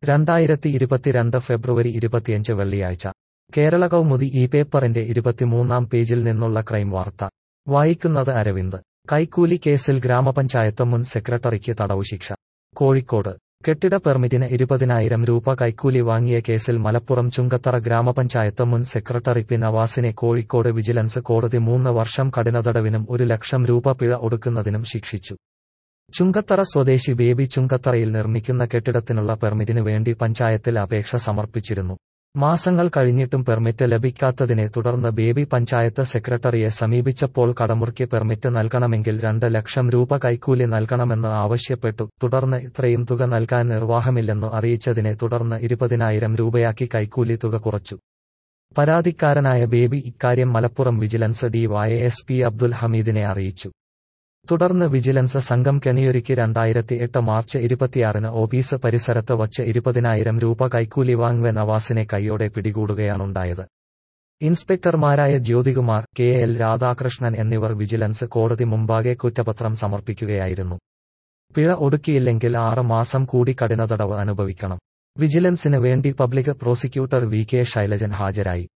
രണ്ടായിരത്തി ഇരുപത്തിരണ്ട് ഫെബ്രുവരി ഇരുപത്തിയഞ്ച് വെള്ളിയാഴ്ച കേരള കൗമുദി ഈ പേപ്പറിന്റെ ഇരുപത്തിമൂന്നാം പേജിൽ നിന്നുള്ള ക്രൈം വാർത്ത വായിക്കുന്നത് അരവിന്ദ് കൈക്കൂലി കേസിൽ ഗ്രാമപഞ്ചായത്ത് മുൻ സെക്രട്ടറിക്ക് തടവു ശിക്ഷ കോഴിക്കോട് കെട്ടിട പെർമിറ്റിന് ഇരുപതിനായിരം രൂപ കൈക്കൂലി വാങ്ങിയ കേസിൽ മലപ്പുറം ചുങ്കത്തറ ഗ്രാമപഞ്ചായത്ത് മുൻ സെക്രട്ടറി പി നവാസിനെ കോഴിക്കോട് വിജിലൻസ് കോടതി മൂന്ന് വർഷം കഠിനതടവിനും ഒരു ലക്ഷം രൂപ പിഴ ഒടുക്കുന്നതിനും ശിക്ഷിച്ചു ചുങ്കത്തറ സ്വദേശി ബേബി ചുങ്കത്തറയിൽ നിർമ്മിക്കുന്ന കെട്ടിടത്തിനുള്ള പെർമിറ്റിനു വേണ്ടി പഞ്ചായത്തിൽ അപേക്ഷ സമർപ്പിച്ചിരുന്നു മാസങ്ങൾ കഴിഞ്ഞിട്ടും പെർമിറ്റ് ലഭിക്കാത്തതിനെ തുടർന്ന് ബേബി പഞ്ചായത്ത് സെക്രട്ടറിയെ സമീപിച്ചപ്പോൾ കടമുറിക്ക് പെർമിറ്റ് നൽകണമെങ്കിൽ രണ്ട് ലക്ഷം രൂപ കൈക്കൂലി നൽകണമെന്ന് ആവശ്യപ്പെട്ടു തുടർന്ന് ഇത്രയും തുക നൽകാൻ നിർവാഹമില്ലെന്നു അറിയിച്ചതിനെ തുടർന്ന് ഇരുപതിനായിരം രൂപയാക്കി കൈക്കൂലി തുക കുറച്ചു പരാതിക്കാരനായ ബേബി ഇക്കാര്യം Malappuram vigilance D Y S P Abdul ഹമീദിനെ അറിയിച്ചു തുടർന്ന് വിജിലൻസ് സംഘം കെണിയൊരുക്കി രണ്ടായിരത്തി എട്ട് മാർച്ച് ഇരുപത്തിയാറിന് ഓഫീസ് പരിസരത്ത് വച്ച് ഇരുപതിനായിരം രൂപ കൈക്കൂലി വാങ്ങുവെ നവാസിനെ കൈയോടെ പിടികൂടുകയാണുണ്ടായത് ഇൻസ്പെക്ടർമാരായ ജ്യോതികുമാർ കെ എൽ രാധാകൃഷ്ണൻ എന്നിവർ വിജിലൻസ് കോടതി മുമ്പാകെ കുറ്റപത്രം സമർപ്പിക്കുകയായിരുന്നു പിഴ ഒടുക്കിയില്ലെങ്കിൽ ആറ് മാസം കൂടി കഠിനതടവ് അനുഭവിക്കണം വിജിലൻസിന് വേണ്ടി public prosecutor V K Shailajan ഹാജരായി